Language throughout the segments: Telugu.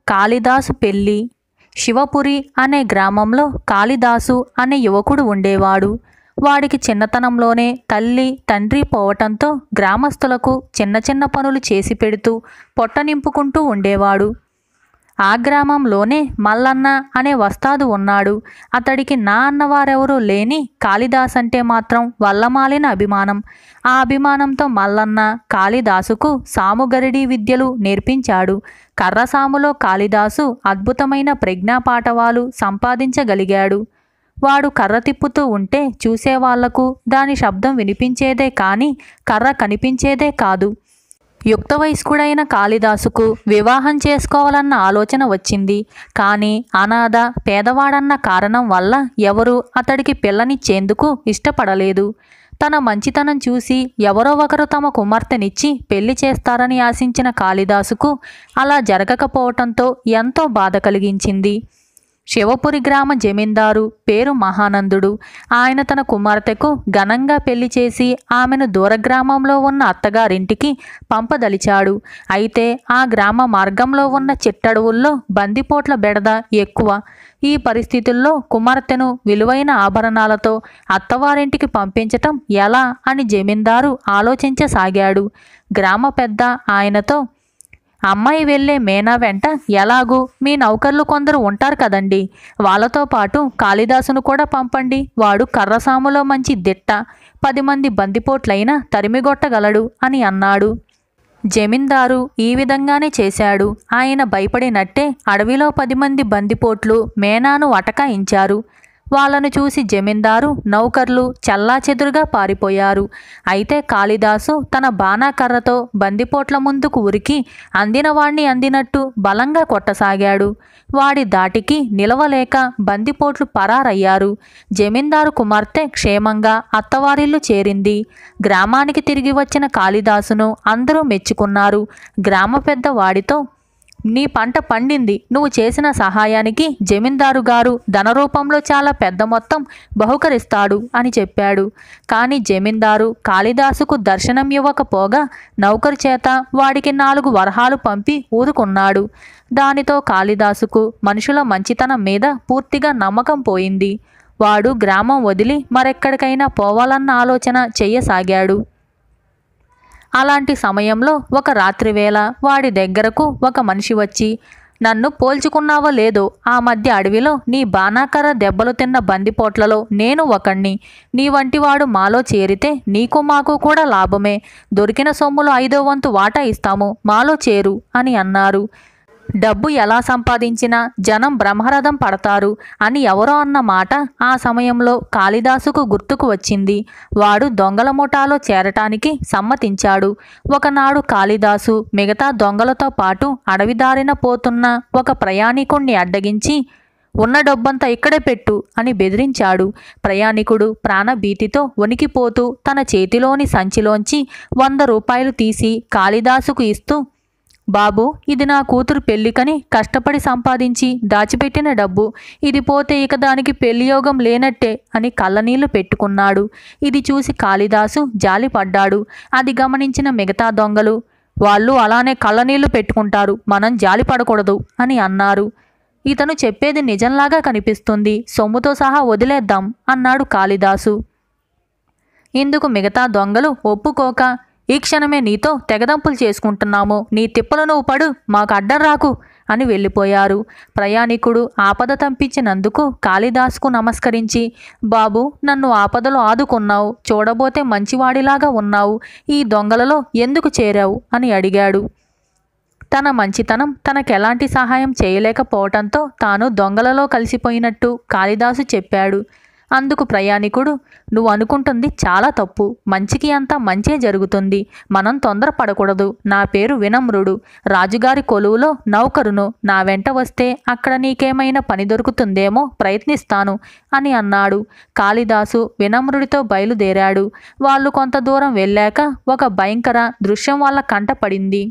కాళిదాసు పెళ్ళి శివపురి అనే గ్రామంలో కాళిదాసు అనే యువకుడు ఉండేవాడు వాడికి చిన్నతనంలోనే తల్లి తండ్రి పోవటంతో గ్రామస్తులకు చిన్న చిన్న పనులు చేసి పెడుతూ పొట్ట నింపుకుంటూ ఉండేవాడు ఆ గ్రామంలోనే మల్లన్న అనే వస్తాదు ఉన్నాడు అతడికి నా అన్నవారెవరూ లేని కాళిదాస్ అంటే మాత్రం వల్లమాలిన అభిమానం ఆ అభిమానంతో మల్లన్న కాళిదాసుకు సాముగరిడి విద్యలు నేర్పించాడు కర్రసాములో కాళిదాసు అద్భుతమైన ప్రజ్ఞాపాఠవాలు సంపాదించగలిగాడు వాడు కర్ర తిప్పుతూ ఉంటే చూసేవాళ్లకు దాని శబ్దం వినిపించేదే కానీ కర్ర కనిపించేదే కాదు యుక్త వయస్కుడైన కాళిదాసుకు వివాహం చేసుకోవాలన్న ఆలోచన వచ్చింది కానీ అనాథ పేదవాడన్న కారణం వల్ల ఎవరూ అతడికి పిల్లనిచ్చేందుకు ఇష్టపడలేదు తన మంచితనం చూసి ఎవరో ఒకరు తమ కుమార్తెనిచ్చి పెళ్లి చేస్తారని ఆశించిన కాళిదాసుకు అలా జరగకపోవటంతో ఎంతో బాధ కలిగించింది శివపురి గ్రామ జమీందారు పేరు మహానందుడు ఆయన తన కుమార్తెకు ఘనంగా పెళ్లి చేసి ఆమెను దూరగ్రామంలో ఉన్న అత్తగారింటికి పంపదలిచాడు అయితే ఆ గ్రామ మార్గంలో ఉన్న చిట్టడవుల్లో బందిపోట్ల బెడద ఎక్కువ ఈ పరిస్థితుల్లో కుమార్తెను విలువైన ఆభరణాలతో అత్తవారింటికి పంపించటం ఎలా అని జమీందారు ఆలోచించసాగాడు గ్రామ పెద్ద ఆయనతో అమ్మాయి వెళ్ళే మేనా వెంట ఎలాగూ మీ నౌకర్లు కొందరు ఉంటారు కదండి వాళ్ళతో పాటు కాళిదాసును కూడా పంపండి వాడు కర్రసాములో మంచి దిట్ట పది మంది బందిపోట్లైనా తరిమిగొట్టగలడు అని అన్నాడు జమీందారు ఈ విధంగానే చేశాడు ఆయన భయపడినట్టే అడవిలో పది మంది బందిపోట్లు మేనాను అటకాయించారు వాళ్ళను చూసి జమీందారు నౌకర్లు చెల్లాచెదురుగా పారిపోయారు అయితే కాళిదాసు తన బాణాకర్రతో బందిపోట్ల ముందుకు ఉరికి అందిన వాణ్ణి అందినట్టు బలంగా కొట్టసాగాడు వాడి దాటికి నిలవలేక బందిపోట్లు పరారయ్యారు జమీందారు కుమార్తె క్షేమంగా అత్తవారిల్లు చేరింది గ్రామానికి తిరిగి వచ్చిన కాళిదాసును అందరూ మెచ్చుకున్నారు గ్రామ పెద్ద వాడితో నీ పంట పండింది నువ్వు చేసిన సహాయానికి జమీందారు గారు ధన రూపంలో చాలా పెద్ద మొత్తం బహుకరిస్తాడు అని చెప్పాడు కానీ జమీందారు కాళిదాసుకు దర్శనం ఇవ్వకపోగా నౌకరు చేత వాడికి నాలుగు వరహాలు పంపి ఊరుకున్నాడు దానితో కాళిదాసుకు మనుషుల మంచితనం మీద పూర్తిగా నమ్మకం పోయింది వాడు గ్రామం వదిలి మరెక్కడికైనా పోవాలన్న ఆలోచన చెయ్యసాగాడు అలాంటి సమయంలో ఒక రాత్రివేళ వాడి దగ్గరకు ఒక మనిషి వచ్చి నన్ను పోల్చుకున్నావో లేదో ఆ మధ్య అడవిలో నీ బాణాకర దెబ్బలు తిన్న బందిపోట్లలో నేను ఒకణ్ణి నీ వంటివాడు మాలో చేరితే నీకు మాకు కూడా లాభమే దొరికిన సొమ్ములు ఐదో వంతు వాటా ఇస్తాము మాలో చేరు అని అన్నారు డబ్బు ఎలా సంపాదించినా జనం బ్రహ్మరథం పడతారు అని ఎవరో అన్న మాట ఆ సమయంలో కాళిదాసుకు గుర్తుకు వచ్చింది వాడు దొంగల ముఠాలో చేరటానికి సమ్మతించాడు ఒకనాడు కాళిదాసు మిగతా దొంగలతో పాటు అడవిదారిన పోతున్న ఒక ప్రయాణికుణ్ణి అడ్డగించి ఉన్న డబ్బంతా ఇక్కడే పెట్టు అని బెదిరించాడు ప్రయాణికుడు ప్రాణభీతితో వణికిపోతూ తన చేతిలోని సంచిలోంచి వంద రూపాయలు తీసి కాళిదాసుకు ఇస్తూ బాబు ఇది నా కూతురు పెళ్ళికని కష్టపడి సంపాదించి దాచిపెట్టిన డబ్బు ఇది పోతే ఇక దానికి పెళ్లి యోగం లేనట్టే అని కళ్ళనీళ్లు పెట్టుకున్నాడు ఇది చూసి కాళిదాసు జాలిపడ్డాడు అది గమనించిన మిగతా దొంగలు వాళ్ళు అలానే కళ్ళనీళ్లు పెట్టుకుంటారు మనం జాలి పడకూడదు అని అన్నారు ఇతను చెప్పేది నిజంలాగా కనిపిస్తుంది సొమ్ముతో సహా వదిలేద్దాం అన్నాడు కాళిదాసు ఇందుకు మిగతా దొంగలు ఒప్పుకోక ఈ క్షణమే నీతో తెగదంపులు చేసుకుంటున్నాము నీ తిప్పలు నువ్వు పడు మాకు అడ్డం రాకు అని వెళ్ళిపోయారు ప్రయాణికుడు ఆపద తంపించినందుకు కాళిదాసుకు నమస్కరించి బాబు నన్ను ఆపదలో ఆదుకున్నావు చూడబోతే మంచివాడిలాగా ఉన్నావు ఈ దొంగలలో ఎందుకు చేరావు అని అడిగాడు తన మంచితనం తనకెలాంటి సహాయం చేయలేకపోవటంతో తాను దొంగలలో కలిసిపోయినట్టు కాళిదాసు చెప్పాడు అందుకు ప్రయాణికుడు నువ్వు అనుకుంటుంది చాలా తప్పు మంచికి అంతా మంచే జరుగుతుంది మనం తొందరపడకూడదు నా పేరు వినమ్రుడు రాజుగారి కొలువులో నౌకరును నా వెంట వస్తే అక్కడ నీకేమైనా పని దొరుకుతుందేమో ప్రయత్నిస్తాను అని అన్నాడు కాళిదాసు వినమ్రుడితో బయలుదేరాడు వాళ్ళు కొంత దూరం వెళ్ళాక ఒక భయంకర దృశ్యం వాళ్ళ కంట పడింది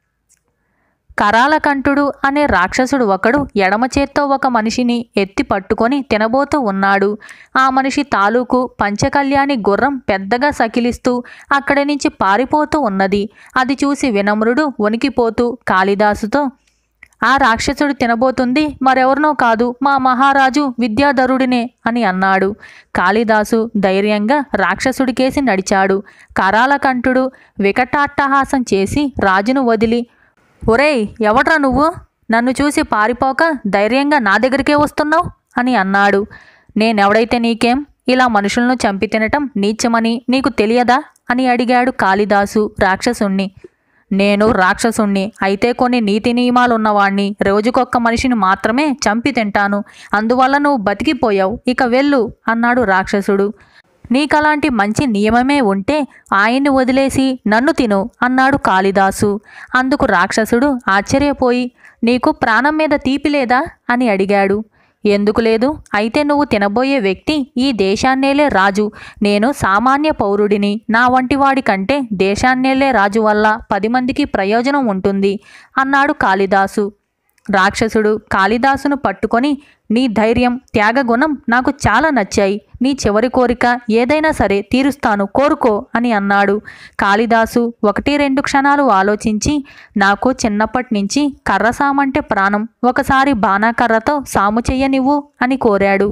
కరాలకంఠుడు అనే రాక్షసుడు ఒకడు ఎడమ చేత్తో ఒక మనిషిని ఎత్తి పట్టుకొని తినబోతూ ఉన్నాడు ఆ మనిషి తాలూకు పంచకళ్యాణి గుర్రం పెద్దగా సకిలిస్తూ అక్కడి నుంచి పారిపోతూ ఉన్నది అది చూసి వినమ్రుడు వణికిపోతూ కాళిదాసుతో ఆ రాక్షసుడు తినబోతుంది మరెవరినో కాదు మా మహారాజు విద్యాధరుడినే అని అన్నాడు కాళిదాసు ధైర్యంగా రాక్షసుడికేసి నడిచాడు కరాలకంఠుడు వికటాట్టహాసం చేసి రాజును వదిలి ఒరేయ్ ఎవడ్రా నువ్వు నన్ను చూసి పారిపోక ధైర్యంగా నా దగ్గరికే వస్తున్నావు అని అన్నాడు నేనెవడైతే నీకేం ఇలా మనుషులను చంపి తినటం నీచమని నీకు తెలియదా అని అడిగాడు కాళిదాసు రాక్షసుణ్ణి నేను రాక్షసుణ్ణి అయితే కొన్ని నీతి నియమాలున్నవాణ్ణి రోజుకొక్క మనిషిని మాత్రమే చంపి తింటాను అందువల్ల నువ్వు బతికిపోయావు ఇక వెళ్ళు అన్నాడు రాక్షసుడు నీకలాంటి మంచి నియమమే ఉంటే ఆయన్ని వదిలేసి నన్ను తిను అన్నాడు కాళిదాసు అందుకు రాక్షసుడు ఆశ్చర్యపోయి నీకు ప్రాణం మీద తీపి లేదా అని అడిగాడు ఎందుకు లేదు అయితే నువ్వు తినబోయే వ్యక్తి ఈ దేశాన్నేలే రాజు నేను సామాన్య పౌరుడిని నా వంటి వాడి కంటే దేశాన్నేలే రాజు వల్ల పది మందికి ప్రయోజనం ఉంటుంది అన్నాడు కాళిదాసు రాక్షసుడు కాళిదాసును పట్టుకొని నీ ధైర్యం త్యాగగుణం నాకు చాలా నచ్చాయి నీ చివరి కోరిక ఏదైనా సరే తీరుస్తాను కోరుకో అని అన్నాడు కాళిదాసు ఒకటి రెండు క్షణాలు ఆలోచించి నాకు చిన్నప్పటి నుంచి కర్ర సామంటే ప్రాణం ఒకసారి బాణాకర్రతో సాము చెయ్యనివ్వు అని కోరాడు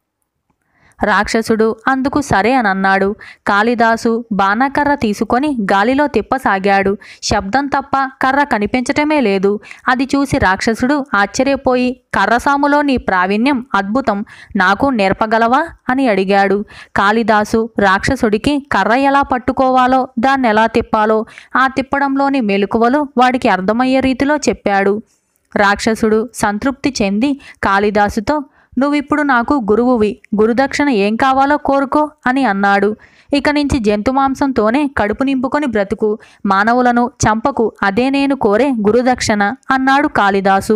రాక్షసుడు అందుకు సరే అని అన్నాడు కాళిదాసు బాణకర్ర తీసుకొని గాలిలో తిప్పసాగాడు శబ్దం తప్ప కర్ర కనిపించటమే లేదు అది చూసి రాక్షసుడు ఆశ్చర్యపోయి కర్రసాములో నీ ప్రావీణ్యం అద్భుతం నాకు నేర్పగలవా అని అడిగాడు కాళిదాసు రాక్షసుడికి కర్ర ఎలా పట్టుకోవాలో దాన్ని ఎలా తిప్పాలో ఆ తిప్పడంలోని మెలకువలు వాడికి అర్థమయ్యే రీతిలో చెప్పాడు రాక్షసుడు సంతృప్తి చెంది కాళిదాసుతో నువ్విప్పుడు నాకు గురువువి గురుదక్షిణ ఏం కావాలో కోరుకో అని అన్నాడు ఇక నుంచి జంతు మాంసంతోనే కడుపు నింపుకొని బ్రతుకు మానవులను చంపకు అదే నేను కోరే గురుదక్షిణ అన్నాడు కాళిదాసు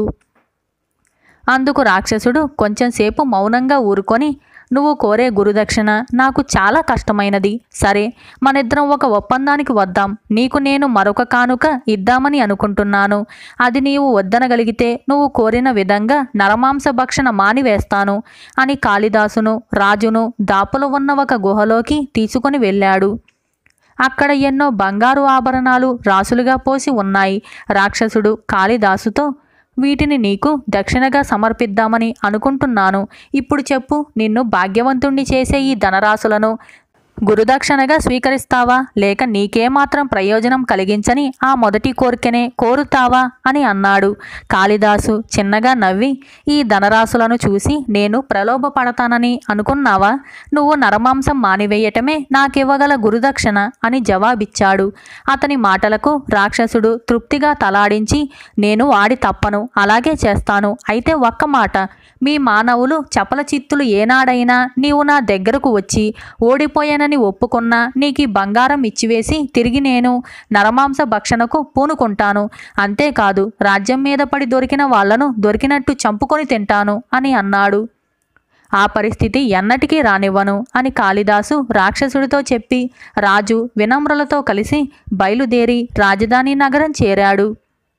అందుకు రాక్షసుడు కొంచెంసేపు మౌనంగా ఊరుకొని నువ్వు కోరే గురుదక్షిణ నాకు చాలా కష్టమైనది సరే మనిద్దరం ఒక ఒప్పందానికి వద్దాం నీకు నేను మరొక కానుక ఇద్దామని అనుకుంటున్నాను అది నీవు వద్దనగలిగితే నువ్వు కోరిన విధంగా నరమాంస భక్షణ మానివేస్తాను అని కాళిదాసును రాజును దాపులు ఉన్న ఒక గుహలోకి తీసుకుని వెళ్ళాడు అక్కడ ఎన్నో బంగారు ఆభరణాలు రాసులుగా పోసి ఉన్నాయి రాక్షసుడు కాళిదాసుతో వీటిని నీకు దక్షిణగా సమర్పిద్దామని అనుకుంటున్నాను ఇప్పుడు చెప్పు నిన్ను భాగ్యవంతుణ్ణి చేసే ఈ ధనరాశులను గురుదక్షిణగా స్వీకరిస్తావా లేక నీకేమాత్రం ప్రయోజనం కలిగించని ఆ మొదటి కోరికనే కోరుతావా అని అన్నాడు కాళిదాసు చిన్నగా నవ్వి ఈ ధనరాశులను చూసి నేను ప్రలోభపడతానని అనుకున్నావా నువ్వు నరమాంసం మానివేయటమే నాకివ్వగల గురుదక్షిణ అని జవాబిచ్చాడు అతని మాటలకు రాక్షసుడు తృప్తిగా తలాడించి నేను వాడి తప్పను అలాగే చేస్తాను అయితే ఒక్క మాట మీ మానవులు చపల చిత్తులు ఏనాడైనా నీవు నా దగ్గరకు వచ్చి ఓడిపోయానని ఒప్పుకున్నా నీకు ఈ బంగారం ఇచ్చివేసి తిరిగి నేను నరమాంస భక్షణకు పూనుకుంటాను అంతేకాదు రాజ్యం మీద పడి దొరికిన వాళ్లను దొరికినట్టు చంపుకొని తింటాను అని అన్నాడు ఆ పరిస్థితి ఎన్నటికీ రానివ్వను అని కాళిదాసు రాక్షసుడితో చెప్పి రాజు వినమ్రులతో కలిసి బయలుదేరి రాజధాని నగరం చేరాడు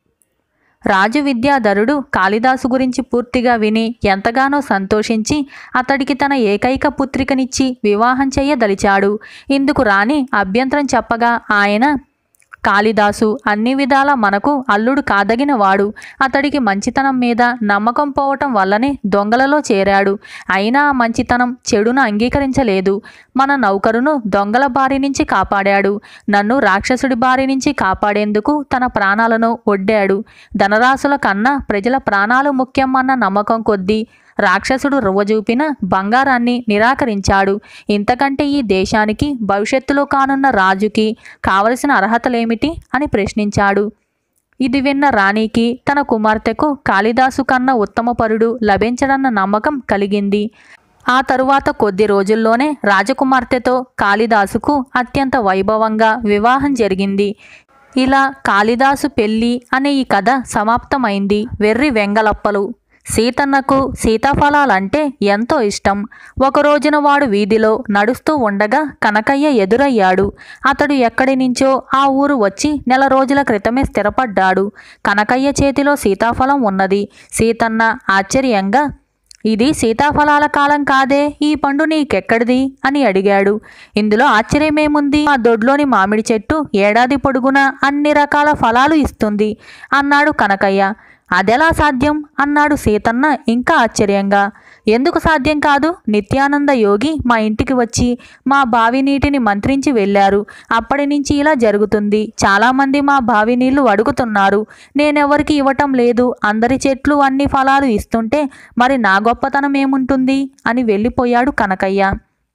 రాజు విద్యాధరుడు కాళిదాసు గురించి పూర్తిగా విని ఎంతగానో సంతోషించి అతడికి తన ఏకైక పుత్రికనిచ్చి వివాహం చెయ్యదలిచాడు ఇందుకు రాని అభ్యంతరం చెప్పగా ఆయన కాళిదాసు అన్ని విధాల మనకు అల్లుడు కాదగినవాడు అతడికి మంచితనం మీద నమ్మకం పోవటం వల్లనే దొంగలలో చేరాడు అయినా ఆ మంచితనం చెడును అంగీకరించలేదు మన నౌకరును దొంగల బారి నుంచి కాపాడాడు నన్ను రాక్షసుడి బారి నుంచి కాపాడేందుకు తన ప్రాణాలను ఒడ్డాడు ధనరాశుల కన్నా ప్రజల ప్రాణాలు ముఖ్యం అన్న నమ్మకం కొద్దీ రాక్షసుడు రువ్వజూపిన బంగారాన్ని నిరాకరించాడు ఇంతకంటే ఈ దేశానికి భవిష్యత్తులో కానున్న రాజుకి కావలసిన అర్హతలేమిటి అని ప్రశ్నించాడు ఇది విన్న రాణికి తన కుమార్తెకు కాళిదాసు కన్నా ఉత్తమపరుడు లభించడన్న నమ్మకం కలిగింది ఆ తరువాత కొద్ది రోజుల్లోనే రాజకుమార్తెతో కాళిదాసుకు అత్యంత వైభవంగా వివాహం జరిగింది ఇలా కాళిదాసు పెళ్ళి అనే ఈ కథ సమాప్తమైంది వెర్రి వెంగలప్పలు సీతన్నకు సీతాఫలాలంటే ఎంతో ఇష్టం ఒక రోజున వాడు వీధిలో నడుస్తూ ఉండగా కనకయ్య ఎదురయ్యాడు అతడు ఎక్కడి నుంచో ఆ ఊరు వచ్చి నెల రోజుల క్రితమే స్థిరపడ్డాడు కనకయ్య చేతిలో సీతాఫలం ఉన్నది సీతన్న ఆశ్చర్యంగా ఇది సీతాఫలాల కాలం కాదే ఈ పండు నీకెక్కడిది అని అడిగాడు ఇందులో ఆశ్చర్యమేముంది ఆ దొడ్లోని మామిడి చెట్టు ఏడాది పొడుగునా అన్ని రకాల ఫలాలు ఇస్తుంది అన్నాడు కనకయ్య అదెలా సాధ్యం అన్నాడు సీతన్న ఇంకా ఆశ్చర్యంగా ఎందుకు సాధ్యం కాదు నిత్యానంద యోగి మా ఇంటికి వచ్చి మా బావి నీటిని మంత్రించి వెళ్ళారు అప్పటి నుంచి ఇలా జరుగుతుంది చాలామంది మా బావి నీళ్లు అడుగుతున్నారు నేనెవరికి ఇవ్వటం లేదు అందరి చెట్లు అన్ని ఫలాలు ఇస్తుంటే మరి నా గొప్పతనం ఏముంటుంది అని వెళ్ళిపోయాడు కనకయ్య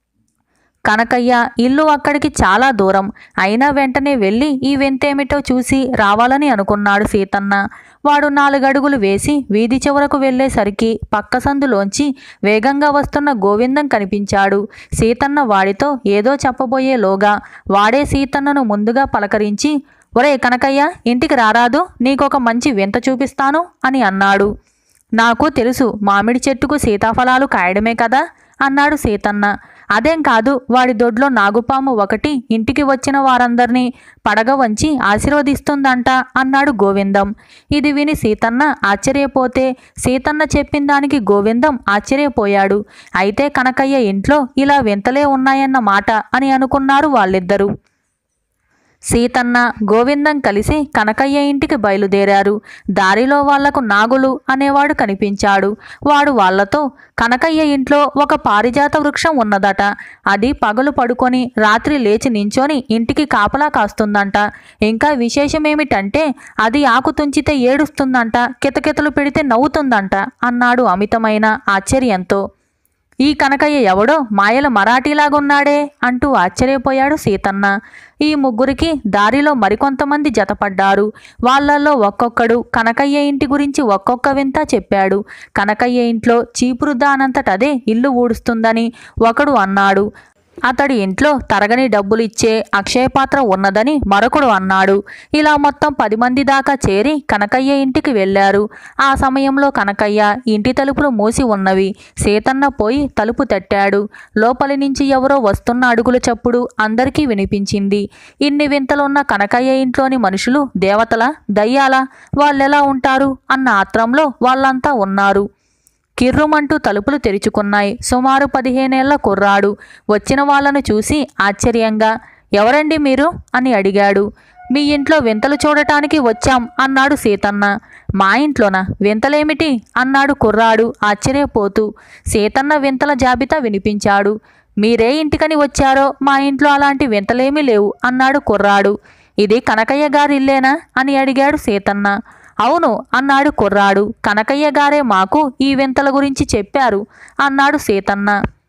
కనకయ్య ఇల్లు అక్కడికి చాలా దూరం అయినా వెంటనే వెళ్ళి ఈ వింతేమిటో చూసి రావాలని అనుకున్నాడు సీతన్న వాడు నాలుగడుగులు వేసి వీధి చివరకు వెళ్ళేసరికి పక్క సందులోంచి వేగంగా వస్తున్న గోవిందం కనిపించాడు సీతన్న వాడితో ఏదో చెప్పబోయేలోగా వాడే సీతన్నను ముందుగా పలకరించి ఒరే కనకయ్య ఇంటికి రారాదు నీకొక మంచి వింత చూపిస్తాను అని అన్నాడు నాకు తెలుసు మామిడి చెట్టుకు సీతాఫలాలు కాయడమే కదా అన్నాడు సీతన్న అదేం కాదు వాడి దొడ్లో నాగుపాము ఒకటి ఇంటికి వచ్చిన వారందరినీ పడగ వంచి ఆశీర్వదిస్తుందంట అన్నాడు గోవిందం ఇది విని సీతన్న ఆశ్చర్యపోతే సీతన్న చెప్పిన దానికి గోవిందం ఆశ్చర్యపోయాడు అయితే కనకయ్య ఇంట్లో ఇలా వింతలే ఉన్నాయన్న మాట అని అనుకున్నారు వాళ్ళిద్దరూ సీతన్న గోవిందం కలిసి కనకయ్య ఇంటికి బయలుదేరారు దారిలో వాళ్లకు నాగులు అనేవాడు కనిపించాడు వాడు వాళ్లతో కనకయ్య ఇంట్లో ఒక పారిజాత వృక్షం ఉన్నదట అది పగలు పడుకొని రాత్రి లేచి నించొని ఇంటికి కాపలా కాస్తుందంట ఇంకా విశేషమేమిటంటే అది ఆకు తుంచితే ఏడుస్తుందంట కితకితలు పెడితే నవ్వుతుందంట అన్నాడు అమితమైన ఆశ్చర్యంతో ఈ కనకయ్య ఎవడో మాయల మరాఠీలాగున్నాడే అంటూ ఆశ్చర్యపోయాడు సీతన్న ఈ ముగ్గురికి దారిలో మరికొంతమంది జతపడ్డారు వాళ్ళల్లో ఒక్కొక్కడు కనకయ్య ఇంటి గురించి ఒక్కొక్క వింత చెప్పాడు కనకయ్య ఇంట్లో చీపురు దానంతటదే ఇల్లు ఊడుస్తుందని ఒకడు అన్నాడు అతడి ఇంట్లో తరగని డబ్బులు ఇచ్చే అక్షయపాత్ర ఉన్నదని మరొకడు అన్నాడు ఇలా మొత్తం పది మంది దాకా చేరి కనకయ్య ఇంటికి వెళ్ళారు ఆ సమయంలో కనకయ్య ఇంటి తలుపులు మూసి ఉన్నవి సీతన్న పోయి తలుపు తట్టాడు లోపలి నుంచి ఎవరో వస్తున్న అడుగుల చప్పుడు అందరికీ వినిపించింది ఇన్ని వింతలున్న కనకయ్య ఇంట్లోని మనుషులు దేవతల దయ్యాలా వాళ్ళెలా ఉంటారు అన్న ఆత్రంలో వాళ్ళంతా ఉన్నారు కిర్రుమంటూ తలుపులు తెరుచుకున్నాయి సుమారు పదిహేనేళ్ల కుర్రాడు వచ్చిన వాళ్ళను చూసి ఆశ్చర్యంగా ఎవరండి మీరు అని అడిగాడు మీ ఇంట్లో వింతలు చూడటానికి వచ్చాం అన్నాడు సీతన్న మా ఇంట్లోనా వింతలేమిటి అన్నాడు కుర్రాడు ఆశ్చర్యపోతూ సీతన్న వింతల జాబితా వినిపించాడు మీరే ఇంటికని వచ్చారో మా ఇంట్లో అలాంటి వింతలేమీ లేవు అన్నాడు కుర్రాడు ఇది కనకయ్య గారి ఇల్లేనా అని అడిగాడు సీతన్న అవును అన్నాడు కుర్రాడు కనకయ్య గారే మాకు ఈ వింతల గురించి చెప్పారు అన్నాడు సీతన్న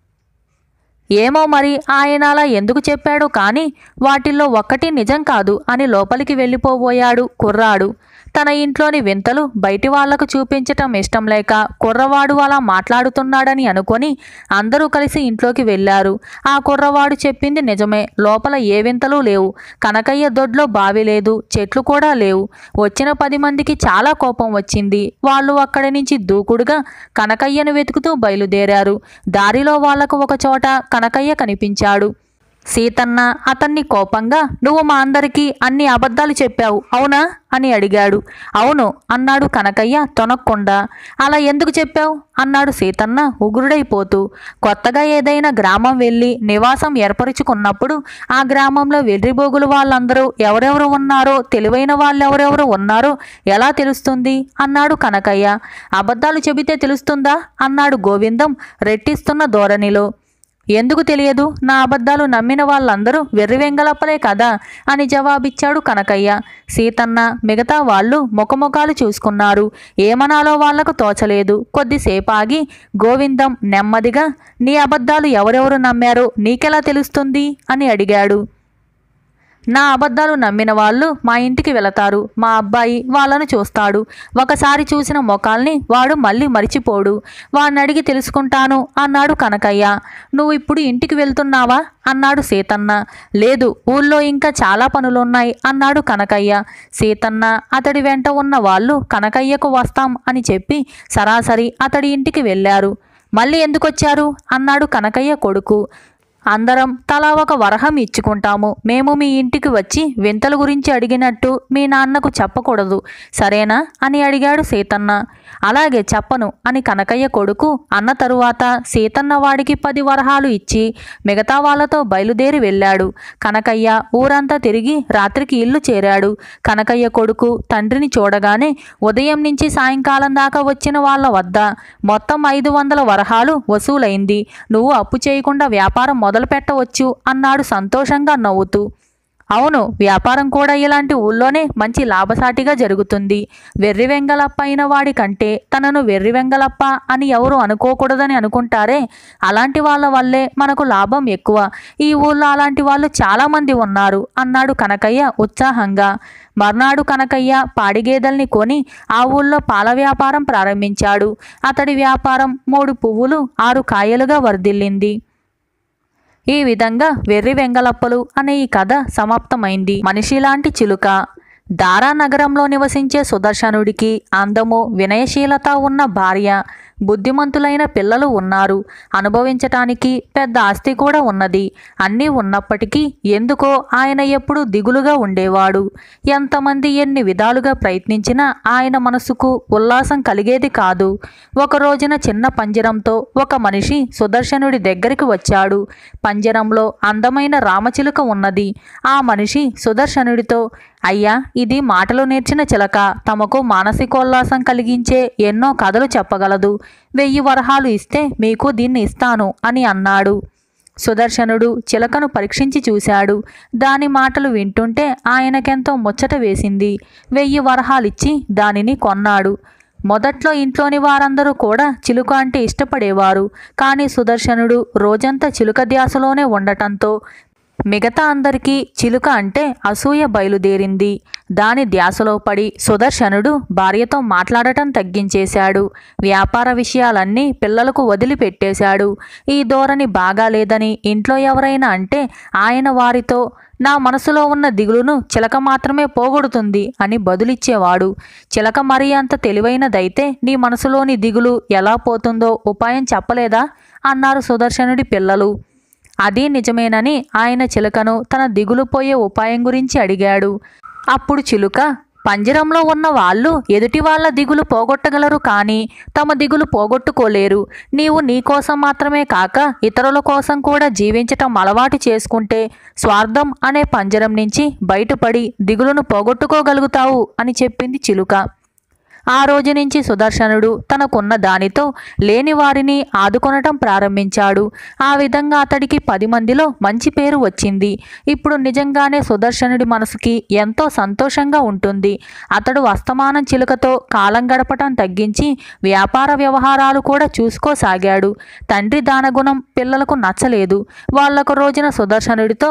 ఏమో మరి ఆయన అలా ఎందుకు చెప్పాడో కానీ వాటిల్లో ఒక్కటి నిజం కాదు అని లోపలికి వెళ్ళిపోబోయాడు కుర్రాడు తన ఇంట్లోని వింతలు బయటి వాళ్లకు చూపించటం ఇష్టం లేక కుర్రవాడు అలా మాట్లాడుతున్నాడని అనుకొని అందరూ కలిసి ఇంట్లోకి వెళ్ళారు ఆ కుర్రవాడు చెప్పింది నిజమే లోపల ఏ వింతలు లేవు కనకయ్య దొడ్లో బావి లేదు చెట్లు కూడా లేవు వచ్చిన పది మందికి చాలా కోపం వచ్చింది వాళ్ళు అక్కడి నుంచి దూకుడుగా కనకయ్యను వెతుకుతూ బయలుదేరారు దారిలో వాళ్లకు ఒక చోట కనకయ్య కనిపించాడు సీతన్న అతన్ని కోపంగా నువ్వు మా అందరికీ అన్ని అబద్ధాలు చెప్పావు అవునా అని అడిగాడు అవును అన్నాడు కనకయ్య తొనక్కుండా అలా ఎందుకు చెప్పావు అన్నాడు సీతన్న ఉగురుడైపోతూ కొత్తగా ఏదైనా గ్రామం వెళ్ళి నివాసం ఏర్పరుచుకున్నప్పుడు ఆ గ్రామంలో వెర్రిబోగులు వాళ్ళందరూ ఎవరెవరు ఉన్నారో తెలివైన వాళ్ళెవరెవరు ఉన్నారో ఎలా తెలుస్తుంది అన్నాడు కనకయ్య అబద్ధాలు చెబితే తెలుస్తుందా అన్నాడు గోవిందం రెట్టిస్తున్న ధోరణిలో ఎందుకు తెలియదు నా అబద్ధాలు నమ్మిన వాళ్ళందరూ వెర్రివెంగలప్పలే కదా అని జవాబిచ్చాడు కనకయ్య సీతన్న మిగతా వాళ్ళు ముఖముఖాలు చూసుకున్నారు ఏమనాలో వాళ్లకు తోచలేదు కొద్దిసేపు ఆగి గోవిందం నెమ్మదిగా నీ అబద్ధాలు ఎవరెవరు నమ్మారో నీకెలా తెలుస్తుంది అని అడిగాడు నా అబద్ధాలు నమ్మిన వాళ్ళు మా ఇంటికి వెళతారు మా అబ్బాయి వాళ్ళను చూస్తాడు ఒకసారి చూసిన మొఖాల్ని వాడు మళ్ళీ మరిచిపోడు వాడిని అడిగి తెలుసుకుంటాను అన్నాడు కనకయ్య నువ్వు ఇప్పుడు ఇంటికి వెళ్తున్నావా అన్నాడు సీతన్న లేదు ఊళ్ళో ఇంకా చాలా పనులున్నాయి అన్నాడు కనకయ్య సీతన్న అతడి వెంట ఉన్న వాళ్ళు కనకయ్యకు వస్తాం అని చెప్పి సరాసరి అతడి ఇంటికి వెళ్ళారు మళ్ళీ ఎందుకొచ్చారు అన్నాడు కనకయ్య కొడుకు అందరం తలా ఒక వరహం ఇచ్చుకుంటాము మేము మీ ఇంటికి వచ్చి వింతల గురించి అడిగినట్టు మీ నాన్నకు చెప్పకూడదు సరేనా అని అడిగాడు సీతన్న అలాగే చెప్పను అని కనకయ్య కొడుకు అన్న తరువాత సీతన్న వాడికి పది వరహాలు ఇచ్చి మిగతా వాళ్ళతో బయలుదేరి వెళ్ళాడు కనకయ్య ఊరంతా తిరిగి రాత్రికి ఇల్లు చేరాడు కనకయ్య కొడుకు తండ్రిని చూడగానే ఉదయం నుంచి సాయంకాలం దాకా వచ్చిన వాళ్ళ వద్ద మొత్తం ఐదు వందల వరహాలు వసూలైంది నువ్వు అప్పు చేయకుండా వ్యాపారం మొదలు పెట్టవచ్చు అన్నాడు సంతోషంగా నవ్వుతూ అవును వ్యాపారం కూడా ఇలాంటి ఊళ్ళోనే మంచి లాభసాటిగా జరుగుతుంది వెర్రి వెంగలప్ప అయిన వాడి కంటే తనను వెర్రి వెంగలప్ప అని ఎవరు అనుకోకూడదని అనుకుంటారే అలాంటి వాళ్ళ వల్లే మనకు లాభం ఎక్కువ ఈ ఊళ్ళో అలాంటి వాళ్ళు చాలామంది ఉన్నారు అన్నాడు కనకయ్య ఉత్సాహంగా మర్నాడు కనకయ్య పాడిగేదెల్ని కొని ఆ ఊళ్ళో పాల వ్యాపారం ప్రారంభించాడు అతడి వ్యాపారం మూడు పువ్వులు ఆరు కాయలుగా వర్ధిల్లింది ఈ విధంగా వెర్రి వెంగలప్పలు అనే ఈ కథ సమాప్తమైంది మనిషిలాంటి చిలుక దారా నగరంలో నివసించే సుదర్శనుడికి అందము వినయశీలత ఉన్న భార్య బుద్ధిమంతులైన పిల్లలు ఉన్నారు అనుభవించటానికి పెద్ద ఆస్తి కూడా ఉన్నది అన్నీ ఉన్నప్పటికీ ఎందుకో ఆయన ఎప్పుడూ దిగులుగా ఉండేవాడు ఎంతమంది ఎన్ని విధాలుగా ప్రయత్నించినా ఆయన మనసుకు ఉల్లాసం కలిగేది కాదు ఒక రోజున చిన్న పంజరంతో ఒక మనిషి సుదర్శనుడి దగ్గరికి వచ్చాడు పంజరంలో అందమైన రామచిలుక ఉన్నది ఆ మనిషి సుదర్శనుడితో అయ్యా ఇది మాటలు నేర్చిన చిలక తమకు మానసికోల్లాసం కలిగించే ఎన్నో కథలు చెప్పగలదు వెయ్యి వరహాలు ఇస్తే మీకు దీన్ని ఇస్తాను అని అన్నాడు సుదర్శనుడు చిలకను పరీక్షించి చూశాడు దాని మాటలు వింటుంటే ఆయనకెంతో ముచ్చట వేసింది వెయ్యి వరహాలిచ్చి దానిని కొన్నాడు మొదట్లో ఇంట్లోని వారందరూ కూడా చిలుక అంటే ఇష్టపడేవారు కానీ సుదర్శనుడు రోజంతా చిలుక ధ్యాసలోనే ఉండటంతో మిగతా అందరికీ చిలుక అంటే అసూయ బయలుదేరింది దాని ధ్యాసలో పడి సుదర్శనుడు భార్యతో మాట్లాడటం తగ్గించేశాడు వ్యాపార విషయాలన్నీ పిల్లలకు వదిలిపెట్టేశాడు ఈ ధోరణి బాగాలేదని ఇంట్లో ఎవరైనా అంటే ఆయన వారితో నా మనసులో ఉన్న దిగులును చిలక మాత్రమే పోగొడుతుంది అని బదులిచ్చేవాడు చిలక మరీ అంత తెలివైనదైతే నీ మనసులోని దిగులు ఎలా పోతుందో ఉపాయం చెప్పలేదా అన్నారు సుదర్శనుడి పిల్లలు అది నిజమేనని ఆయన చిలుకను తన దిగులు పోయే ఉపాయం గురించి అడిగాడు అప్పుడు చిలుక పంజరంలో ఉన్న వాళ్ళు ఎదుటి వాళ్ళ దిగులు పోగొట్టగలరు కానీ తమ దిగులు పోగొట్టుకోలేరు నీవు నీ కోసం మాత్రమే కాక ఇతరుల కోసం కూడా జీవించటం అలవాటు చేసుకుంటే స్వార్థం అనే పంజరం నుంచి బయటపడి దిగులును పోగొట్టుకోగలుగుతావు అని చెప్పింది చిలుక ఆ రోజు నుంచి సుదర్శనుడు తనకున్న దానితో లేని వారిని ఆదుకొనటం ప్రారంభించాడు ఆ విధంగా అతడికి పది మందిలో మంచి పేరు వచ్చింది ఇప్పుడు నిజంగానే సుదర్శనుడి మనసుకి ఎంతో సంతోషంగా ఉంటుంది అతడు అస్తమానం చిలుకతో కాలం గడపటం తగ్గించి వ్యాపార వ్యవహారాలు కూడా చూసుకోసాగాడు తండ్రి దానగుణం పిల్లలకు నచ్చలేదు వాళ్ళొక రోజున సుదర్శనుడితో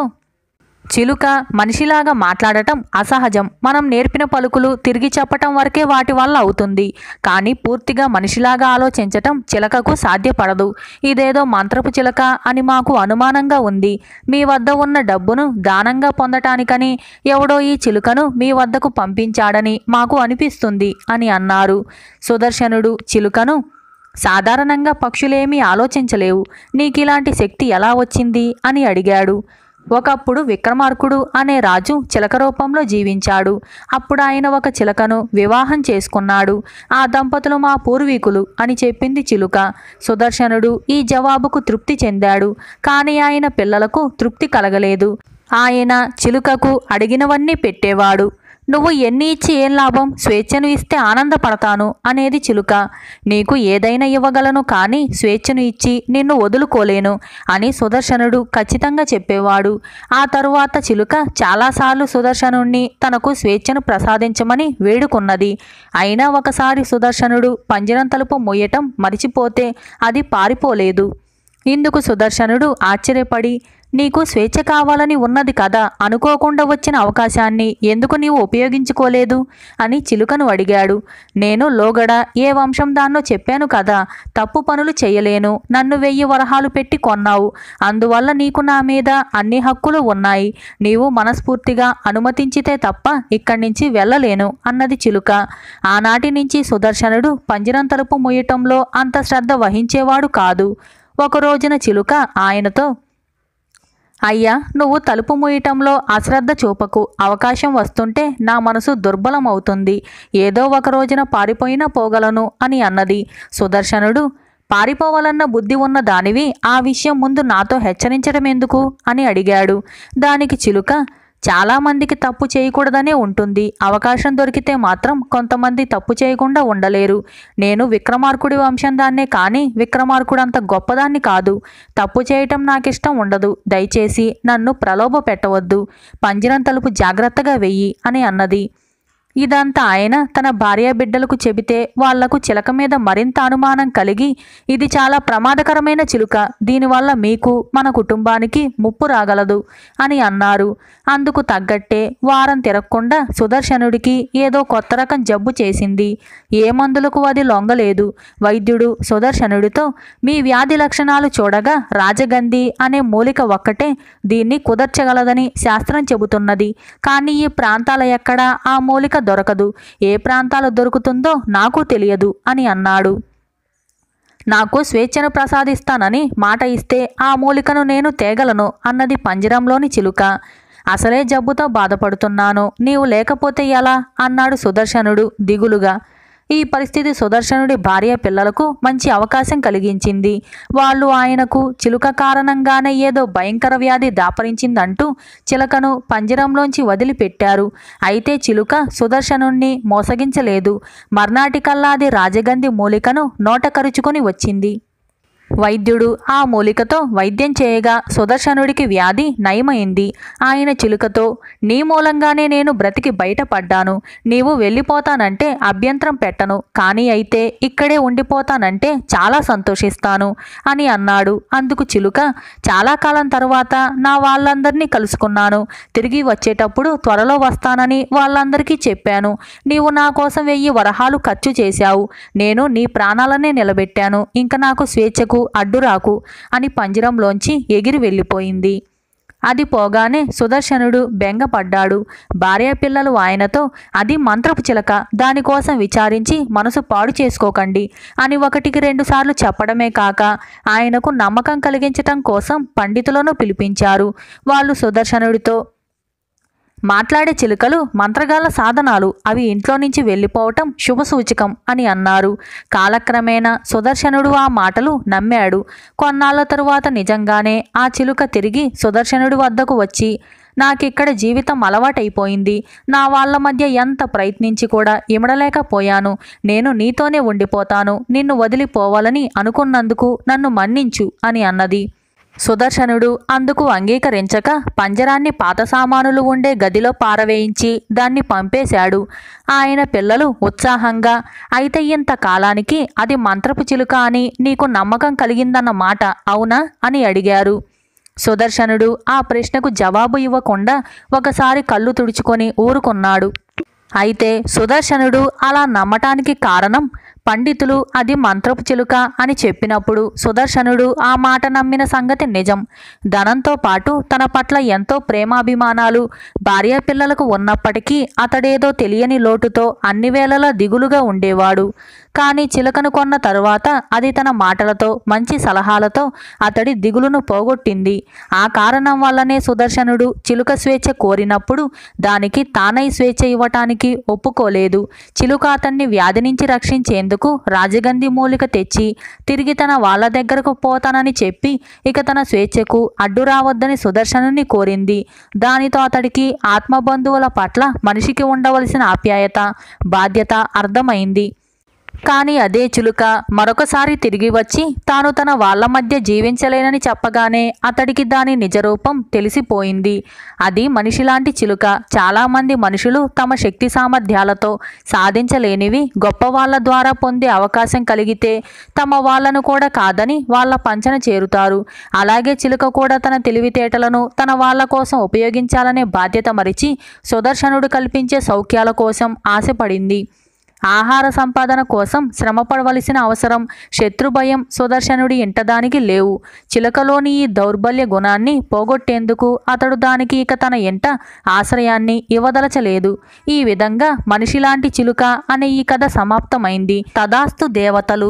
చిలుక మనిషిలాగా మాట్లాడటం అసహజం మనం నేర్పిన పలుకులు తిరిగి చెప్పటం వరకే వాటి వల్ల అవుతుంది కానీ పూర్తిగా మనిషిలాగా ఆలోచించటం చిలకకు సాధ్యపడదు ఇదేదో మంత్రపు చిలక అని మాకు అనుమానంగా ఉంది మీ వద్ద ఉన్న డబ్బును దానంగా పొందటానికని ఎవడో ఈ చిలుకను మీ వద్దకు పంపించాడని మాకు అనిపిస్తుంది అని అన్నారు సుదర్శనుడు చిలుకను సాధారణంగా పక్షులేమీ ఆలోచించలేవు నీకిలాంటి శక్తి ఎలా వచ్చింది అని అడిగాడు ఒకప్పుడు విక్రమార్కుడు అనే రాజు చిలక రూపంలో జీవించాడు అప్పుడు ఆయన ఒక చిలకను వివాహం చేసుకున్నాడు ఆ దంపతులు మా పూర్వీకులు అని చెప్పింది చిలుక సుదర్శనుడు ఈ జవాబుకు తృప్తి చెందాడు కానీ ఆయన పిల్లలకు తృప్తి కలగలేదు ఆయన చిలుకకు అడిగినవన్నీ పెట్టేవాడు నువ్వు ఎన్ని ఇచ్చి ఏం లాభం స్వేచ్ఛను ఇస్తే ఆనందపడతాను అనేది చిలుక నీకు ఏదైనా ఇవ్వగలను కానీ స్వేచ్ఛను ఇచ్చి నిన్ను వదులుకోలేను అని సుదర్శనుడు ఖచ్చితంగా చెప్పేవాడు ఆ తరువాత చిలుక చాలాసార్లు సుదర్శనుణ్ణి తనకు స్వేచ్ఛను ప్రసాదించమని వేడుకున్నది అయినా ఒకసారి సుదర్శనుడు పంజరం తలుపు మొయ్యటం మరిచిపోతే అది పారిపోలేదు ఇందుకు సుదర్శనుడు ఆశ్చర్యపడి నీకు స్వేచ్ఛ కావాలని ఉన్నది కదా అనుకోకుండా వచ్చిన అవకాశాన్ని ఎందుకు నీవు ఉపయోగించుకోలేదు అని చిలుకను అడిగాడు నేను లోగడ ఏ వంశం దాన్నో చెప్పాను కదా తప్పు పనులు చేయలేను నన్ను వెయ్యి వరహాలు పెట్టి కొన్నావు అందువల్ల నీకు నా మీద అన్ని హక్కులు ఉన్నాయి నీవు మనస్ఫూర్తిగా అనుమతించితే తప్ప ఇక్కడి నుంచి వెళ్ళలేను అన్నది చిలుక ఆనాటి నుంచి సుదర్శనుడు పంజరం తలుపు ముయ్యటంలో అంత శ్రద్ధ వహించేవాడు కాదు ఒక రోజున చిలుక ఆయనతో అయ్యా నువ్వు తలుపు మూయటంలో అశ్రద్ధ చూపకు అవకాశం వస్తుంటే నా మనసు దుర్బలం అవుతుంది ఏదో ఒక రోజున పారిపోయినా పోగలను అని అన్నది సుదర్శనుడు పారిపోవాలన్న బుద్ధి ఉన్న దానివి ఆ విషయం ముందు నాతో హెచ్చరించడం ఎందుకు అని అడిగాడు దానికి చిలుక చాలామందికి తప్పు చేయకూడదనే ఉంటుంది అవకాశం దొరికితే మాత్రం కొంతమంది తప్పు చేయకుండా ఉండలేరు నేను విక్రమార్కుడి వంశం దాన్నే కానీ విక్రమార్కుడు అంత గొప్పదాన్ని కాదు తప్పు చేయటం నాకిష్టం ఉండదు దయచేసి నన్ను ప్రలోభ పెట్టవద్దు పంజరం తలుపు జాగ్రత్తగా వెయ్యి అని అన్నది ఇదంతా ఆయన తన భార్య బిడ్డలకు చెబితే వాళ్లకు చిలక మీద మరింత అనుమానం కలిగి ఇది చాలా ప్రమాదకరమైన చిలుక దీనివల్ల మీకు మన కుటుంబానికి ముప్పు రాగలదు అని అన్నారు అందుకు తగ్గట్టే వారం తిరగకుండా సుదర్శనుడికి ఏదో కొత్త రకం జబ్బు చేసింది ఏ మందులకు అది లొంగలేదు వైద్యుడు సుదర్శనుడితో మీ వ్యాధి లక్షణాలు చూడగా రాజగంధి అనే మూలిక ఒక్కటే దీన్ని కుదర్చగలదని శాస్త్రం చెబుతున్నది కానీ ఈ ప్రాంతాల ఎక్కడ ఆ మూలిక దొరకదు ఏ ప్రాంతాలు దొరుకుతుందో నాకు తెలియదు అని అన్నాడు నాకు స్వేచ్ఛను ప్రసాదిస్తానని మాట ఇస్తే ఆ మూలికను నేను తేగలను అన్నది పంజరంలోని చిలుక అసలే జబ్బుతో బాధపడుతున్నాను నీవు లేకపోతే ఎలా అన్నాడు సుదర్శనుడు దిగులుగా ఈ పరిస్థితి సుదర్శనుడి భార్య పిల్లలకు మంచి అవకాశం కలిగించింది వాళ్ళు ఆయనకు చిలుక కారణంగానే ఏదో భయంకర వ్యాధి దాపరించిందంటూ చిలకను పంజరంలోంచి వదిలిపెట్టారు అయితే చిలుక సుదర్శనుణ్ణి మోసగించలేదు మర్నాటికల్లా అది రాజగంధి మూలికను నోట కరుచుకొని వచ్చింది వైద్యుడు ఆ మూలికతో వైద్యం చేయగా సుదర్శనుడికి వ్యాధి నయమైంది ఆయన చిలుకతో నీ మూలంగానే నేను బ్రతికి బయటపడ్డాను నీవు వెళ్ళిపోతానంటే అభ్యంతరం పెట్టను కానీ అయితే ఇక్కడే ఉండిపోతానంటే చాలా సంతోషిస్తాను అని అన్నాడు అందుకు చిలుక చాలా కాలం తర్వాత నా వాళ్ళందరినీ కలుసుకున్నాను తిరిగి వచ్చేటప్పుడు త్వరలో వస్తానని వాళ్ళందరికీ చెప్పాను నీవు నా కోసం వెయ్యి వరహాలు ఖర్చు చేశావు నేను నీ ప్రాణాలనే నిలబెట్టాను ఇంక నాకు స్వేచ్ఛకు అడ్డురాకు అని పంజరంలోంచి ఎగిరి వెళ్ళిపోయింది అది పోగానే సుదర్శనుడు బెంగపడ్డాడు భార్య పిల్లలు ఆయనతో అది మంత్రపు చిలక దానికోసం విచారించి మనసు పాడు చేసుకోకండి అని ఒకటికి రెండు సార్లు చెప్పడమే కాక ఆయనకు నమ్మకం కలిగించటం కోసం పండితులను పిలిపించారు వాళ్ళు సుదర్శనుడితో మాట్లాడే చిలుకలు మంత్రగాల సాధనాలు అవి ఇంట్లో నుంచి వెళ్ళిపోవటం శుభసూచకం అని అన్నారు కాలక్రమేణా సుదర్శనుడు ఆ మాటలు నమ్మాడు కొన్నాళ్ల తరువాత నిజంగానే ఆ చిలుక తిరిగి సుదర్శనుడి వద్దకు వచ్చి నాకిక్కడ జీవితం అలవాటైపోయింది నా వాళ్ళ మధ్య ఎంత ప్రయత్నించి కూడా ఇమడలేకపోయాను నేను నీతోనే ఉండిపోతాను నిన్ను వదిలిపోవాలని అనుకున్నందుకు నన్ను మన్నించు అని అన్నది సుదర్శనుడు అందుకు అంగీకరించక పంజరాన్ని పాత సామానులు ఉండే గదిలో పారవేయించి దాన్ని పంపేశాడు ఆయన పిల్లలు ఉత్సాహంగా అయితే ఇంత కాలానికి అది మంత్రపు చిలుక అని నీకు నమ్మకం కలిగిందన్న మాట అవునా అని అడిగారు సుదర్శనుడు ఆ ప్రశ్నకు జవాబు ఇవ్వకుండా ఒకసారి కళ్ళు తుడుచుకొని ఊరుకున్నాడు అయితే సుదర్శనుడు అలా నమ్మటానికి కారణం పండితులు అది మంత్రపు చిలుక అని చెప్పినప్పుడు సుదర్శనుడు ఆ మాట నమ్మిన సంగతి నిజం ధనంతో పాటు తన పట్ల ఎంతో ప్రేమాభిమానాలు భార్య పిల్లలకు ఉన్నప్పటికీ అతడేదో తెలియని లోటుతో అన్ని వేళలా దిగులుగా ఉండేవాడు కానీ చిలకను కొన్న తరువాత అది తన మాటలతో మంచి సలహాలతో అతడి దిగులును పోగొట్టింది ఆ కారణం వల్లనే సుదర్శనుడు చిలుక స్వేచ్ఛ కోరినప్పుడు దానికి తానై స్వేచ్ఛ ఇవ్వటానికి ఒప్పుకోలేదు చిలుక అతన్ని వ్యాధి నుంచి రక్షించేందుకు రాజగంధి మూలిక తెచ్చి తిరిగి తన వాళ్ళ దగ్గరకు పోతానని చెప్పి ఇక తన స్వేచ్ఛకు అడ్డు రావద్దని సుదర్శనుని కోరింది దానితో అతడికి ఆత్మబంధువుల పట్ల మనిషికి ఉండవలసిన ఆప్యాయత బాధ్యత అర్థమైంది కానీ అదే చిలుక మరొకసారి తిరిగి వచ్చి తాను తన వాళ్ళ మధ్య జీవించలేనని చెప్పగానే అతడికి దాని నిజరూపం తెలిసిపోయింది అది మనిషిలాంటి చిలుక చాలామంది మనుషులు తమ శక్తి సామర్థ్యాలతో సాధించలేనివి గొప్ప వాళ్ళ ద్వారా పొందే అవకాశం కలిగితే తమ వాళ్ళను కూడా కాదని వాళ్ళ పంచన చేరుతారు అలాగే చిలుక కూడా తన తెలివితేటలను తన వాళ్ళ కోసం ఉపయోగించాలనే బాధ్యత మరిచి సుదర్శనుడు కల్పించే సౌఖ్యాల కోసం ఆశపడింది ఆహార సంపాదన కోసం శ్రమపడవలసిన అవసరం శత్రుభయం సుదర్శనుడి ఇంటదానికి లేవు చిలకలోని ఈ దౌర్బల్య గుణాన్ని పోగొట్టేందుకు అతడు దానికి ఇక తన ఇంట ఆశ్రయాన్ని ఇవ్వదలచలేదు ఈ విధంగా మనిషిలాంటి చిలుక అనే ఈ కథ సమాప్తమైంది తదాస్తు దేవతలు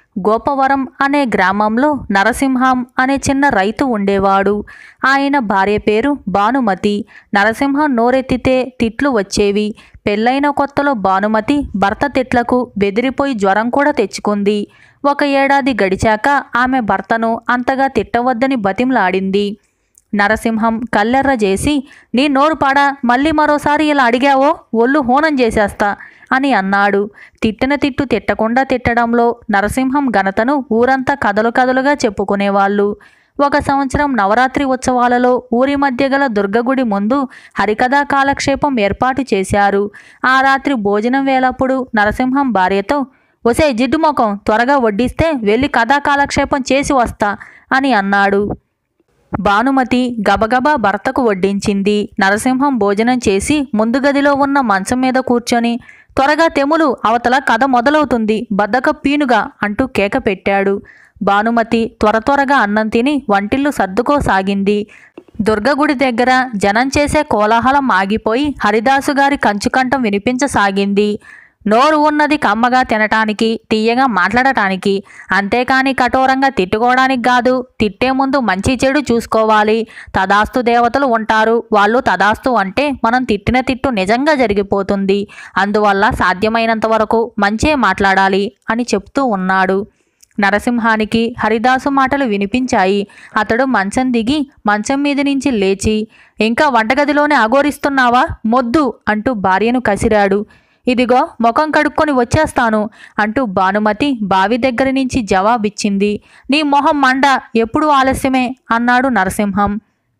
గోపవరం అనే గ్రామంలో నరసింహం అనే చిన్న రైతు ఉండేవాడు ఆయన భార్య పేరు భానుమతి నరసింహం నోరెత్తితే తిట్లు వచ్చేవి పెళ్ళైన కొత్తలో భానుమతి భర్త తిట్లకు బెదిరిపోయి జ్వరం కూడా తెచ్చుకుంది ఒక ఏడాది గడిచాక ఆమె భర్తను అంతగా తిట్టవద్దని బతిమలాడింది నరసింహం కల్లెర్ర చేసి నీ నోరు పాడా మళ్ళీ మరోసారి ఇలా అడిగావో ఒళ్ళు హోనం చేసేస్తా అని అన్నాడు తిట్టిన తిట్టు తిట్టకుండా తిట్టడంలో నరసింహం ఘనతను ఊరంతా కథలు కథలుగా చెప్పుకునేవాళ్ళు ఒక సంవత్సరం నవరాత్రి ఉత్సవాలలో ఊరి మధ్య గల దుర్గగుడి ముందు హరికథా కాలక్షేపం ఏర్పాటు చేశారు ఆ రాత్రి భోజనం వేళప్పుడు నరసింహం భార్యతో ఒసే జిడ్డు ముఖం త్వరగా వడ్డిస్తే వెళ్ళి కథా కాలక్షేపం చేసి వస్తా అని అన్నాడు భానుమతి గబగబా భర్తకు వడ్డించింది నరసింహం భోజనం చేసి ముందు గదిలో ఉన్న మంచం మీద కూర్చొని త్వరగా తెములు అవతల కథ మొదలవుతుంది బద్దక పీనుగా అంటూ కేక పెట్టాడు భానుమతి త్వర త్వరగా అన్నం తిని వంటిల్లు సర్దుకోసాగింది దుర్గగుడి దగ్గర జనం చేసే కోలాహలం ఆగిపోయి హరిదాసు గారి కంచుకంఠం వినిపించసాగింది నోరు ఉన్నది కమ్మగా తినటానికి తీయగా మాట్లాడటానికి అంతేకాని కఠోరంగా తిట్టుకోవడానికి కాదు తిట్టే ముందు మంచి చెడు చూసుకోవాలి తదాస్తు దేవతలు ఉంటారు వాళ్ళు తదాస్తు అంటే మనం తిట్టిన తిట్టు నిజంగా జరిగిపోతుంది అందువల్ల సాధ్యమైనంత వరకు మంచే మాట్లాడాలి అని చెప్తూ ఉన్నాడు నరసింహానికి హరిదాసు మాటలు వినిపించాయి అతడు మంచం దిగి మంచం మీద నుంచి లేచి ఇంకా వంటగదిలోనే అఘోరిస్తున్నావా మొద్దు అంటూ భార్యను కసిరాడు ఇదిగో ముఖం కడుక్కొని వచ్చేస్తాను అంటూ భానుమతి బావి దగ్గర నుంచి జవాబిచ్చింది నీ మొహం మండ ఎప్పుడు ఆలస్యమే అన్నాడు నరసింహం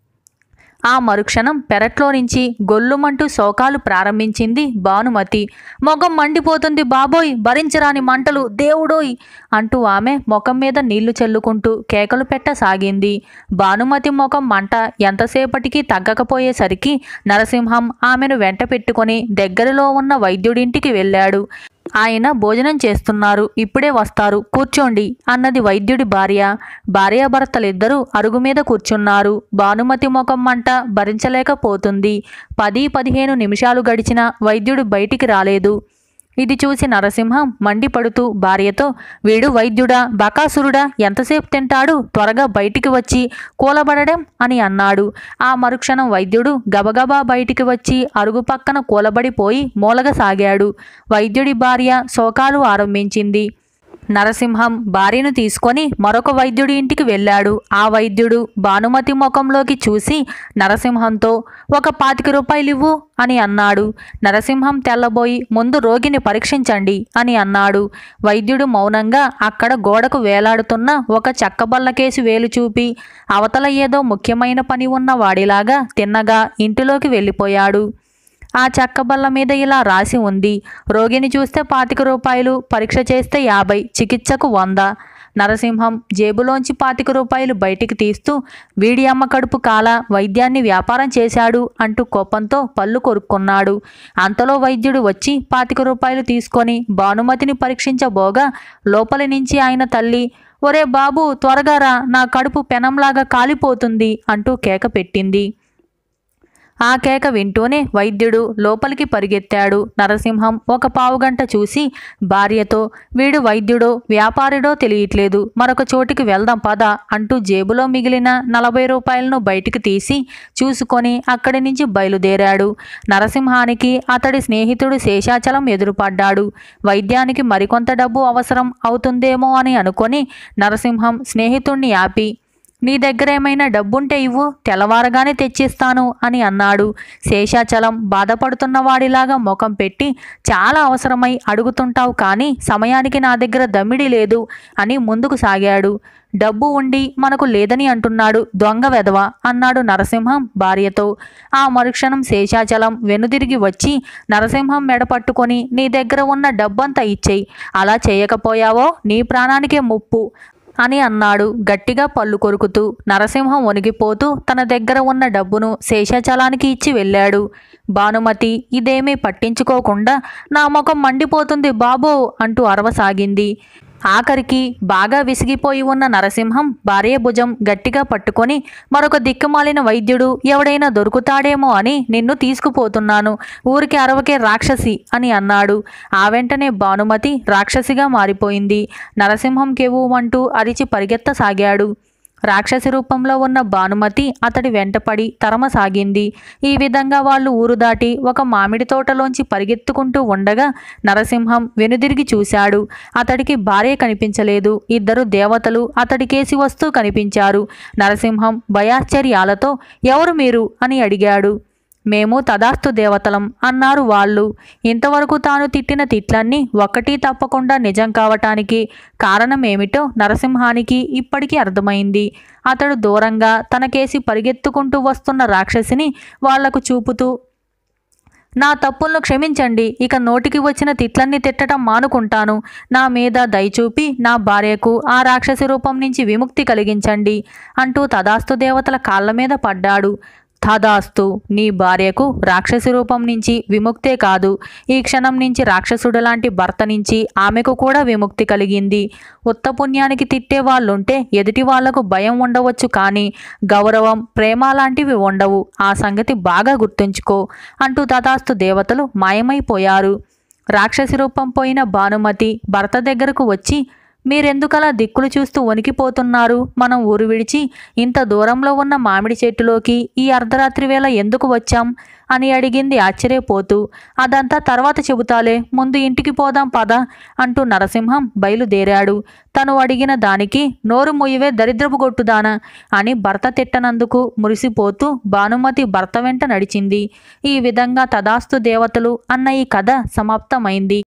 ఆ మరుక్షణం పెరట్లో నుంచి గొల్లుమంటూ శోకాలు ప్రారంభించింది భానుమతి మొగం మండిపోతుంది బాబోయ్ భరించరాని మంటలు దేవుడోయ్ అంటూ ఆమె ముఖం మీద నీళ్లు చల్లుకుంటూ కేకలు పెట్టసాగింది భానుమతి ముఖం మంట ఎంతసేపటికి తగ్గకపోయేసరికి నరసింహం ఆమెను వెంట పెట్టుకొని దగ్గరలో ఉన్న వైద్యుడింటికి వెళ్ళాడు ఆయన భోజనం చేస్తున్నారు ఇప్పుడే వస్తారు కూర్చోండి అన్నది వైద్యుడి భార్య భార్యాభర్తలిద్దరూ అరుగు మీద కూర్చున్నారు భానుమతి ముఖం మంట భరించలేకపోతుంది పది పదిహేను నిమిషాలు గడిచినా వైద్యుడు బయటికి రాలేదు ఇది చూసి నరసింహం మండిపడుతూ భార్యతో వీడు వైద్యుడా బకాసురుడా ఎంతసేపు తింటాడు త్వరగా బయటికి వచ్చి కూలబడడం అని అన్నాడు ఆ మరుక్షణం వైద్యుడు గబగబా బయటికి వచ్చి అరుగు పక్కన కూలబడిపోయి మూలగసాగాడు వైద్యుడి భార్య శోకాలు ఆరంభించింది నరసింహం భార్యను తీసుకొని మరొక వైద్యుడి ఇంటికి వెళ్ళాడు ఆ వైద్యుడు భానుమతి ముఖంలోకి చూసి నరసింహంతో ఒక పాతిక రూపాయలు ఇవ్వు అని అన్నాడు నరసింహం తెల్లబోయి ముందు రోగిని పరీక్షించండి అని అన్నాడు వైద్యుడు మౌనంగా అక్కడ గోడకు వేలాడుతున్న ఒక చెక్కబల్లకేసి వేలు చూపి అవతల ఏదో ముఖ్యమైన పని ఉన్న వాడిలాగా తిన్నగా ఇంటిలోకి వెళ్ళిపోయాడు ఆ చెక్క బల్ల మీద ఇలా రాసి ఉంది రోగిని చూస్తే పాతిక రూపాయలు పరీక్ష చేస్తే యాభై చికిత్సకు వంద నరసింహం జేబులోంచి పాతిక రూపాయలు బయటికి తీస్తూ వీడి అమ్మ కడుపు కాల వైద్యాన్ని వ్యాపారం చేశాడు అంటూ కోపంతో పళ్ళు కొరుక్కున్నాడు అంతలో వైద్యుడు వచ్చి పాతిక రూపాయలు తీసుకొని భానుమతిని పరీక్షించబోగా లోపలి నుంచి ఆయన తల్లి ఒరే బాబు త్వరగా రా నా కడుపు పెనంలాగా కాలిపోతుంది అంటూ కేక పెట్టింది ఆ కేక వింటూనే వైద్యుడు లోపలికి పరిగెత్తాడు నరసింహం ఒక పావుగంట చూసి భార్యతో వీడు వైద్యుడో వ్యాపారుడో తెలియట్లేదు మరొక చోటికి వెళ్దాం పద అంటూ జేబులో మిగిలిన నలభై రూపాయలను బయటికి తీసి చూసుకొని అక్కడి నుంచి బయలుదేరాడు నరసింహానికి అతడి స్నేహితుడు శేషాచలం ఎదురుపడ్డాడు వైద్యానికి మరికొంత డబ్బు అవసరం అవుతుందేమో అని అనుకొని నరసింహం స్నేహితుణ్ణి ఆపి నీ దగ్గర ఏమైనా డబ్బుంటే ఇవ్వు తెల్లవారగానే తెచ్చిస్తాను అని అన్నాడు శేషాచలం బాధపడుతున్న వాడిలాగా ముఖం పెట్టి చాలా అవసరమై అడుగుతుంటావు కానీ సమయానికి నా దగ్గర దమ్మిడి లేదు అని ముందుకు సాగాడు డబ్బు ఉండి మనకు లేదని అంటున్నాడు దొంగ వెధవ అన్నాడు నరసింహం భార్యతో ఆ మరుక్షణం శేషాచలం వెనుదిరిగి వచ్చి నరసింహం మెడ పట్టుకొని నీ దగ్గర ఉన్న డబ్బంతా ఇచ్చేయి అలా చేయకపోయావో నీ ప్రాణానికే ముప్పు అని అన్నాడు గట్టిగా పళ్ళు కొరుకుతూ నరసింహం వణిగిపోతూ తన దగ్గర ఉన్న డబ్బును శేషాచలానికి ఇచ్చి వెళ్ళాడు భానుమతి ఇదేమీ పట్టించుకోకుండా నా ముఖం మండిపోతుంది బాబో అంటూ అరవసాగింది ఆఖరికి బాగా విసిగిపోయి ఉన్న నరసింహం భార్య భుజం గట్టిగా పట్టుకొని మరొక దిక్కుమాలిన వైద్యుడు ఎవడైనా దొరుకుతాడేమో అని నిన్ను తీసుకుపోతున్నాను ఊరికి అరవకే రాక్షసి అని అన్నాడు ఆ వెంటనే భానుమతి రాక్షసిగా మారిపోయింది నరసింహం కెవ్వుమంటూ అరిచి పరిగెత్తసాగాడు రాక్షసి రూపంలో ఉన్న భానుమతి అతడి వెంటపడి తరమసాగింది ఈ విధంగా వాళ్ళు ఊరు దాటి ఒక మామిడి తోటలోంచి పరిగెత్తుకుంటూ ఉండగా నరసింహం వెనుదిరిగి చూశాడు అతడికి భార్య కనిపించలేదు ఇద్దరు దేవతలు అతడికేసి వస్తూ కనిపించారు నరసింహం భయాశ్చర్యాలతో ఎవరు మీరు అని అడిగాడు మేము తదాస్తు దేవతలం అన్నారు వాళ్ళు ఇంతవరకు తాను తిట్టిన తిట్లన్నీ ఒక్కటీ తప్పకుండా నిజం కావటానికి కారణమేమిటో నరసింహానికి ఇప్పటికీ అర్థమైంది అతడు దూరంగా తనకేసి పరిగెత్తుకుంటూ వస్తున్న రాక్షసిని వాళ్లకు చూపుతూ నా తప్పులను క్షమించండి ఇక నోటికి వచ్చిన తిట్లన్నీ తిట్టడం మానుకుంటాను నా మీద దయచూపి నా భార్యకు ఆ రాక్షసి రూపం నుంచి విముక్తి కలిగించండి అంటూ తదాస్తు దేవతల కాళ్ళ మీద పడ్డాడు తదాస్తు నీ భార్యకు రాక్షసి రూపం నుంచి విముక్తే కాదు ఈ క్షణం నుంచి రాక్షసుడు లాంటి భర్త నుంచి ఆమెకు కూడా విముక్తి కలిగింది ఉత్తపుణ్యానికి తిట్టే వాళ్ళుంటే ఎదుటి వాళ్లకు భయం ఉండవచ్చు కానీ గౌరవం ప్రేమ లాంటివి ఉండవు ఆ సంగతి బాగా గుర్తుంచుకో అంటూ తదాస్తు దేవతలు మాయమైపోయారు రాక్షసి రూపం పోయిన భానుమతి భర్త దగ్గరకు వచ్చి మీరెందుకలా దిక్కులు చూస్తూ వణికిపోతున్నారు మనం ఊరు విడిచి ఇంత దూరంలో ఉన్న మామిడి చెట్టులోకి ఈ అర్ధరాత్రి వేళ ఎందుకు వచ్చాం అని అడిగింది ఆశ్చర్యపోతూ అదంతా తర్వాత చెబుతాలే ముందు ఇంటికి పోదాం పద అంటూ నరసింహం బయలుదేరాడు తను అడిగిన దానికి నోరు ముయ్యవే దరిద్రపు గొట్టుదానా అని భర్త తిట్టనందుకు మురిసిపోతూ భానుమతి భర్త వెంట నడిచింది ఈ విధంగా తదాస్తు దేవతలు అన్న ఈ కథ సమాప్తమైంది